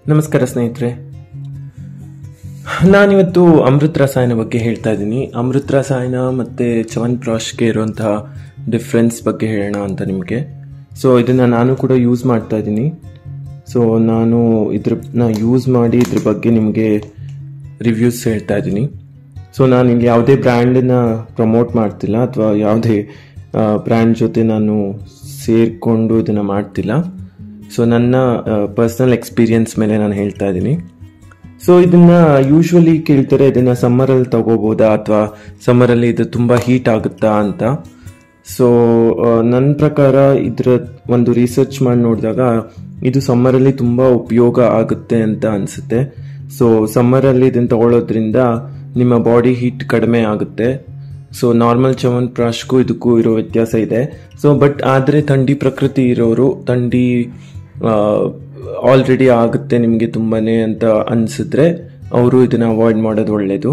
ನಮಸ್ಕಾರ ಸ್ನೇಹಿತರೆ ನಾನಿವತ್ತು ಅಮೃತ್ ರಸಾಯನ ಬಗ್ಗೆ ಹೇಳ್ತಾ ಇದ್ದೀನಿ ಅಮೃತ್ ರಸಾಯನ ಮತ್ತು ಚವನ್ಪ್ರಾಶ್ಗೆ ಇರುವಂತಹ ಡಿಫ್ರೆನ್ಸ್ ಬಗ್ಗೆ ಹೇಳೋಣ ಅಂತ ನಿಮಗೆ ಸೊ ಇದನ್ನು ನಾನು ಕೂಡ ಯೂಸ್ ಮಾಡ್ತಾ ಇದ್ದೀನಿ ಸೊ ನಾನು ಇದ್ರನ್ನ ಯೂಸ್ ಮಾಡಿ ಇದ್ರ ಬಗ್ಗೆ ನಿಮಗೆ ರಿವ್ಯೂಸ್ ಹೇಳ್ತಾ ಇದ್ದೀನಿ ಸೊ ನಾನು ಇಲ್ಲಿ ಯಾವುದೇ ಬ್ರ್ಯಾಂಡನ್ನ ಪ್ರಮೋಟ್ ಮಾಡ್ತಿಲ್ಲ ಅಥವಾ ಯಾವುದೇ ಬ್ರ್ಯಾಂಡ್ ಜೊತೆ ನಾನು ಸೇರಿಕೊಂಡು ಇದನ್ನು ಮಾಡ್ತಿಲ್ಲ ಸೊ ನನ್ನ ಪರ್ಸ್ನಲ್ ಎಕ್ಸ್ಪೀರಿಯನ್ಸ್ ಮೇಲೆ ನಾನು ಹೇಳ್ತಾ ಇದ್ದೀನಿ ಸೊ ಇದನ್ನ ಯೂಶ್ವಲಿ ಕೇಳ್ತಾರೆ ಇದನ್ನ ಸಮ್ಮರಲ್ಲಿ ತಗೋಬೋದಾ ಅಥವಾ ಸಮ್ಮರಲ್ಲಿ ಇದು ತುಂಬ ಹೀಟ್ ಆಗುತ್ತಾ ಅಂತ ಸೊ ನನ್ನ ಪ್ರಕಾರ ಇದರ ಒಂದು ರಿಸರ್ಚ್ ಮಾಡಿ ನೋಡಿದಾಗ ಇದು ಸಮ್ಮರಲ್ಲಿ ತುಂಬ ಉಪಯೋಗ ಆಗುತ್ತೆ ಅಂತ ಅನಿಸುತ್ತೆ ಸೊ ಸಮ್ಮರಲ್ಲಿ ಇದನ್ನು ತಗೊಳ್ಳೋದ್ರಿಂದ ನಿಮ್ಮ ಬಾಡಿ ಹೀಟ್ ಕಡಿಮೆ ಆಗುತ್ತೆ ಸೊ ನಾರ್ಮಲ್ ಚವನ್ ಪ್ರಾಶ್ಗೂ ಇದಕ್ಕೂ ಇರೋ ವ್ಯತ್ಯಾಸ ಇದೆ ಸೊ ಬಟ್ ಆದರೆ ಥಂಡಿ ಪ್ರಕೃತಿ ಇರೋರು ಥಂಡಿ ಆಲ್ರೆಡಿ ಆಗುತ್ತೆ ನಿಮಗೆ ತುಂಬಾನೇ ಅಂತ ಅನಿಸಿದ್ರೆ ಅವರು ಇದನ್ನು ಅವಾಯ್ಡ್ ಮಾಡೋದು ಒಳ್ಳೆಯದು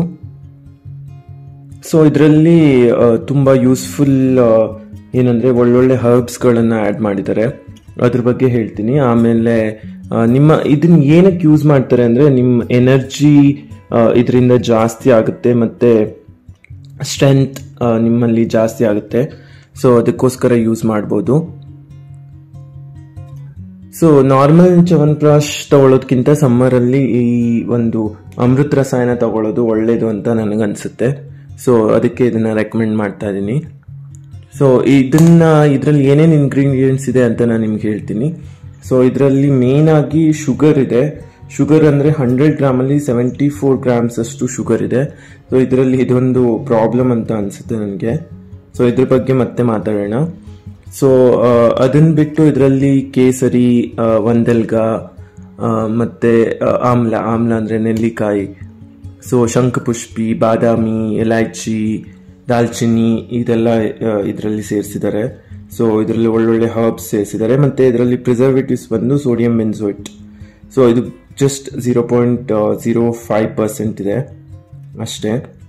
ಸೊ ಇದರಲ್ಲಿ ತುಂಬ ಯೂಸ್ಫುಲ್ ಏನಂದರೆ ಒಳ್ಳೊಳ್ಳೆ ಹರ್ಬ್ಸ್ಗಳನ್ನು ಆ್ಯಡ್ ಮಾಡಿದ್ದಾರೆ ಅದ್ರ ಬಗ್ಗೆ ಹೇಳ್ತೀನಿ ಆಮೇಲೆ ನಿಮ್ಮ ಇದನ್ನ ಏನಕ್ಕೆ ಯೂಸ್ ಮಾಡ್ತಾರೆ ಅಂದರೆ ನಿಮ್ಮ ಎನರ್ಜಿ ಇದರಿಂದ ಜಾಸ್ತಿ ಆಗುತ್ತೆ ಮತ್ತು ಸ್ಟ್ರೆಂತ್ ನಿಮ್ಮಲ್ಲಿ ಜಾಸ್ತಿ ಆಗುತ್ತೆ ಸೊ ಅದಕ್ಕೋಸ್ಕರ ಯೂಸ್ ಮಾಡ್ಬೋದು ಸೊ ನಾರ್ಮಲ್ ಚವನ್ಪ್ರಾಶ್ ತಗೊಳ್ಳೋದಕ್ಕಿಂತ ಸಮ್ಮರಲ್ಲಿ ಈ ಒಂದು ಅಮೃತ ರಸಾಯನ ತಗೊಳ್ಳೋದು ಒಳ್ಳೇದು ಅಂತ ನನಗನ್ಸುತ್ತೆ ಸೊ ಅದಕ್ಕೆ ಇದನ್ನ ರೆಕಮೆಂಡ್ ಮಾಡ್ತಾ ಇದ್ದೀನಿ ಸೊ ಇದನ್ನ ಇದರಲ್ಲಿ ಏನೇನು ಇಂಗ್ರೀಡಿಯೆಂಟ್ಸ್ ಇದೆ ಅಂತ ನಾನು ನಿಮ್ಗೆ ಹೇಳ್ತೀನಿ ಸೊ ಇದರಲ್ಲಿ ಮೇನ್ ಆಗಿ ಶುಗರ್ ಇದೆ ಶುಗರ್ ಅಂದರೆ ಹಂಡ್ರೆಡ್ ಗ್ರಾಮಲ್ಲಿ ಸೆವೆಂಟಿ ಫೋರ್ ಗ್ರಾಮ್ಸ್ ಅಷ್ಟು ಶುಗರ್ ಇದೆ ಸೊ ಇದರಲ್ಲಿ ಇದೊಂದು ಪ್ರಾಬ್ಲಮ್ ಅಂತ ಅನಿಸುತ್ತೆ ನನಗೆ ಸೊ ಇದ್ರ ಬಗ್ಗೆ ಮತ್ತೆ ಮಾತಾಡೋಣ ಸೊ ಅದನ್ನ ಬಿಟ್ಟು ಇದರಲ್ಲಿ ಕೇಸರಿ ಒಂದೆಲ್ಗ ಮತ್ತೆ ಆಮ್ಲ ಆಮ್ಲ ಅಂದರೆ ನೆಲ್ಲಿಕಾಯಿ ಸೊ ಶಂಖಪುಷ್ಪಿ ಬಾದಾಮಿ ಎಲೈಚಿ ದಾಲ್ಚಿನ್ನಿ ಇದೆಲ್ಲ ಇದರಲ್ಲಿ ಸೇರಿಸಿದ್ದಾರೆ ಸೊ ಇದರಲ್ಲಿ ಒಳ್ಳೊಳ್ಳೆ ಹರ್ಬ್ಸ್ ಸೇರಿಸಿದ್ದಾರೆ ಮತ್ತೆ ಇದರಲ್ಲಿ ಪ್ರಿಸರ್ವೇಟಿವ್ಸ್ ಬಂದು ಸೋಡಿಯಂ ಬೆನ್ಸೋಯಿಟ್ ಸೊ ಇದು just zero point zero five percent ಇದೆ ಅಷ್ಟೇ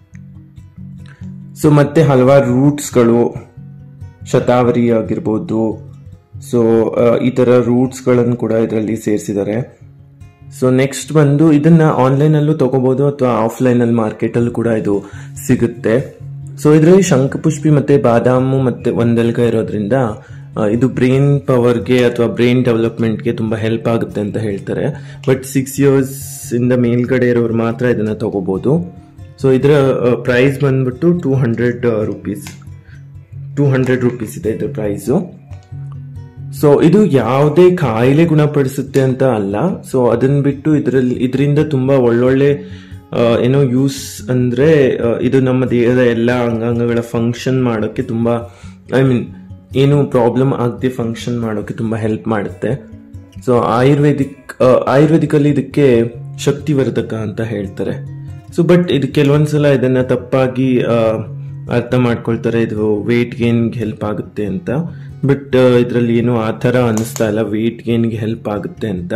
ಸೊ ಮತ್ತೆ ಹಲವಾರು ರೂಟ್ಸ್ಗಳು ಶತಾವರಿ ಆಗಿರ್ಬೋದು ಸೊ ಈ ಥರ ರೂಟ್ಸ್ಗಳನ್ನು ಕೂಡ ಇದರಲ್ಲಿ ಸೇರಿಸಿದ್ದಾರೆ ಸೊ ನೆಕ್ಸ್ಟ್ ಬಂದು ಇದನ್ನ ಆನ್ಲೈನಲ್ಲೂ ತಗೋಬಹುದು ಅಥವಾ ಆಫ್ಲೈನಲ್ಲಿ ಮಾರ್ಕೆಟಲ್ಲೂ ಕೂಡ ಇದು ಸಿಗುತ್ತೆ ಸೊ ಇದರಲ್ಲಿ ಶಂಖಪುಷ್ಪಿ ಮತ್ತೆ ಬಾದಾಮು ಮತ್ತೆ ಒಂದೆಲ್ಗ ಇರೋದ್ರಿಂದ ಇದು ಬ್ರೈನ್ ಪವರ್ಗೆ ಅಥವಾ ಬ್ರೈನ್ ಡೆವಲಪ್ಮೆಂಟ್ಗೆ ತುಂಬ ಹೆಲ್ಪ್ ಆಗುತ್ತೆ ಅಂತ ಹೇಳ್ತಾರೆ ಬಟ್ ಸಿಕ್ಸ್ ಇಯರ್ಸ್ ಇಂದ ಮೇಲ್ಗಡೆ ಇರೋರು ಮಾತ್ರ ಇದನ್ನ ತಗೋಬಹುದು ಸೊ ಇದರ ಪ್ರೈಸ್ ಬಂದ್ಬಿಟ್ಟು two hundred rupees two hundred rupees ಇದೆ ಇದರ ಪ್ರೈಸು ಸೊ ಇದು ಯಾವುದೇ ಕಾಯಿಲೆ ಗುಣಪಡಿಸುತ್ತೆ ಅಂತ ಅಲ್ಲ ಸೊ ಅದನ್ನ ಬಿಟ್ಟು ಇದರಲ್ಲಿ ಇದರಿಂದ ತುಂಬಾ ಒಳ್ಳೊಳ್ಳೆ ಏನೋ ಯೂಸ್ ಅಂದ್ರೆ ಇದು ನಮ್ಮ ದೇಹದ ಎಲ್ಲ ಅಂಗಾಂಗಗಳ ಫಂಕ್ಷನ್ ಮಾಡೋಕ್ಕೆ ತುಂಬಾ ಐ ಮೀನ್ ಏನು ಪ್ರಾಬ್ಲಮ್ ಆಗದೆ ಫಂಕ್ಷನ್ ಮಾಡೋಕ್ಕೆ ತುಂಬಾ ಹೆಲ್ಪ್ ಮಾಡುತ್ತೆ ಸೊ ಆಯುರ್ವೇದಿಕ್ ಆಯುರ್ವೇದಿಕಲ್ಲಿ ಇದಕ್ಕೆ ಶಕ್ತಿವರ್ಧಕ ಅಂತ ಹೇಳ್ತಾರೆ ಸೊ ಬಟ್ ಇದು ಕೆಲವೊಂದ್ಸಲ ಇದನ್ನ ತಪ್ಪಾಗಿ ಅರ್ಥ ಮಾಡ್ಕೊಳ್ತಾರೆ ಇದು ವೇಟ್ ಗೇನ್ಗೆ ಹೆಲ್ಪ್ ಆಗುತ್ತೆ ಅಂತ ಬಟ್ ಇದರಲ್ಲಿ ಏನು ಆ ಥರ ಅನ್ನಿಸ್ತಾ ಇಲ್ಲ ವೇಟ್ ಗೇನ್ಗೆ ಹೆಲ್ಪ್ ಆಗುತ್ತೆ ಅಂತ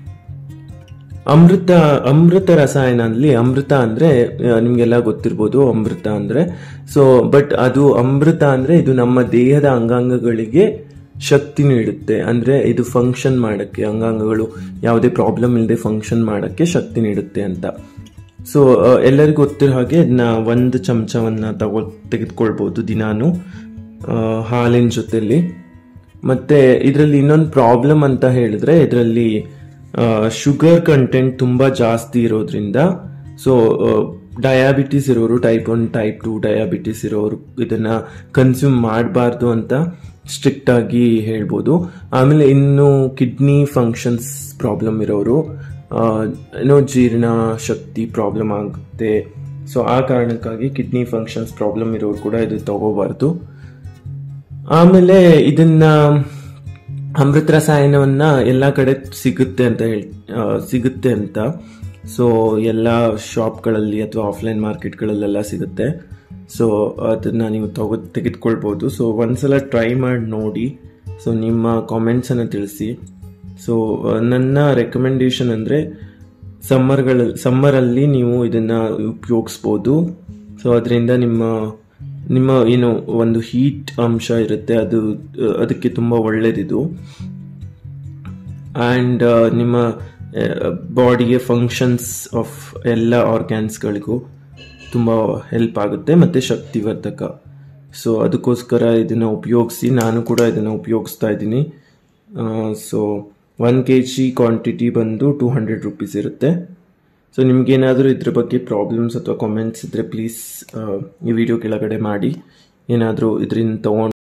ಅಮೃತ ಅಮೃತ ರಸಾಯನಲ್ಲಿ ಅಮೃತ ಅಂದ್ರೆ ನಿಮ್ಗೆಲ್ಲ ಗೊತ್ತಿರ್ಬೋದು ಅಮೃತ ಅಂದ್ರೆ ಸೊ ಬಟ್ ಅದು ಅಮೃತ ಅಂದ್ರೆ ಇದು ನಮ್ಮ ದೇಹದ ಅಂಗಾಂಗಗಳಿಗೆ ಶಕ್ತಿ ನೀಡುತ್ತೆ ಅಂದ್ರೆ ಇದು ಫಂಕ್ಷನ್ ಮಾಡಕ್ಕೆ ಅಂಗಾಂಗಗಳು ಯಾವುದೇ ಪ್ರಾಬ್ಲಮ್ ಇಲ್ಲದೆ ಫಂಕ್ಷನ್ ಮಾಡಕ್ಕೆ ಶಕ್ತಿ ನೀಡುತ್ತೆ ಅಂತ ಸೊ ಎಲ್ಲರಿಗೂ ಗೊತ್ತಿರೋ ಹಾಗೆ ಇದನ್ನ ಒಂದು ಚಮಚವನ್ನ ತಗೋ ತೆಗೆದುಕೊಳ್ಬಹುದು ದಿನಾನು ಹಾಲಿನ ಜೊತೆಲಿ ಮತ್ತೆ ಇದರಲ್ಲಿ ಇನ್ನೊಂದು ಪ್ರಾಬ್ಲಮ್ ಅಂತ ಹೇಳಿದ್ರೆ ಇದರಲ್ಲಿ ಶುಗರ್ ಕಂಟೆಂಟ್ ತುಂಬಾ ಜಾಸ್ತಿ ಇರೋದ್ರಿಂದ ಸೊ ಡಯಾಬಿಟಿಸ್ ಇರೋರು type one type two diabetes ಇರೋರು ಇದನ್ನ ಕನ್ಸ್ಯೂಮ್ ಮಾಡಬಾರ್ದು ಅಂತ ಸ್ಟ್ರಿಕ್ಟ್ ಆಗಿ ಹೇಳ್ಬೋದು ಆಮೇಲೆ ಇನ್ನು ಕಿಡ್ನಿ ಫಂಕ್ಷನ್ಸ್ ಪ್ರಾಬ್ಲಮ್ ಇರೋರು ಏನೋ ಜೀರ್ಣ ಶಕ್ತಿ ಪ್ರಾಬ್ಲಮ್ ಆಗುತ್ತೆ ಸೊ ಆ ಕಾರಣಕ್ಕಾಗಿ ಕಿಡ್ನಿ ಫಂಕ್ಷನ್ಸ್ ಪ್ರಾಬ್ಲಮ್ ಇರೋರು ಕೂಡ ಇದು ತಗೋಬಾರ್ದು ಆಮೇಲೆ ಇದನ್ನ ಅಮೃತ ರಸಾಯನವನ್ನ ಎಲ್ಲ ಕಡೆ ಸಿಗುತ್ತೆ ಅಂತ ಹೇಳಿ ಸಿಗುತ್ತೆ ಅಂತ ಸೊ ಎಲ್ಲ ಶಾಪ್ಗಳಲ್ಲಿ ಅಥವಾ ಆಫ್ಲೈನ್ ಮಾರ್ಕೆಟ್ಗಳಲ್ಲೆಲ್ಲ ಸಿಗುತ್ತೆ ಸೊ ಅದನ್ನ ನೀವು ತಗೋ ತೆಗೆದುಕೊಳ್ಬೋದು ಸೊ ಒಂದ್ಸಲ ಟ್ರೈ ಮಾಡಿ ನೋಡಿ ಸೊ ನಿಮ್ಮ ಕಾಮೆಂಟ್ಸನ್ನು ತಿಳಿಸಿ ಸೊ ನನ್ನ ರೆಕಮೆಂಡೇಶನ್ ಅಂದರೆ ಸಮ್ಮರ್ಗಳ ಸಮ್ಮರಲ್ಲಿ ನೀವು ಇದನ್ನು ಉಪಯೋಗಿಸ್ಬೋದು ಸೊ ಅದರಿಂದ ನಿಮ್ಮ ನಿಮ್ಮ ಏನು ಒಂದು ಹೀಟ್ ಅಂಶ ಇರುತ್ತೆ ಅದು ಅದಕ್ಕೆ ತುಂಬ ಒಳ್ಳೇದಿದು ಆ್ಯಂಡ್ ನಿಮ್ಮ ಬಾಡಿಗೆ ಫಂಕ್ಷನ್ಸ್ ಆಫ್ ಎಲ್ಲ ಆರ್ಗ್ಯಾನ್ಸ್ಗಳಿಗೂ ತುಂಬ ಹೆಲ್ಪ್ ಆಗುತ್ತೆ ಮತ್ತು ಶಕ್ತಿವರ್ಧಕ ಸೊ ಅದಕ್ಕೋಸ್ಕರ ಇದನ್ನು ಉಪಯೋಗಿಸಿ ನಾನು ಕೂಡ ಇದನ್ನು ಉಪಯೋಗಿಸ್ತಾ ಇದ್ದೀನಿ so one K G quantity ಬಂದು ಟೂ ಹಂಡ್ರೆಡ್ ರುಪೀಸ್ ಇರುತ್ತೆ ಸೊ ನಿಮ್ಗೇನಾದರೂ ಇದ್ರ ಬಗ್ಗೆ ಪ್ರಾಬ್ಲಮ್ಸ್ ಅಥವಾ ಕಾಮೆಂಟ್ಸ್ ಇದ್ದರೆ ಪ್ಲೀಸ್ ಈ ವಿಡಿಯೋ ಕೆಳಗಡೆ ಮಾಡಿ ಏನಾದರೂ ಇದರಿಂದ ತೊಗೊಂಡು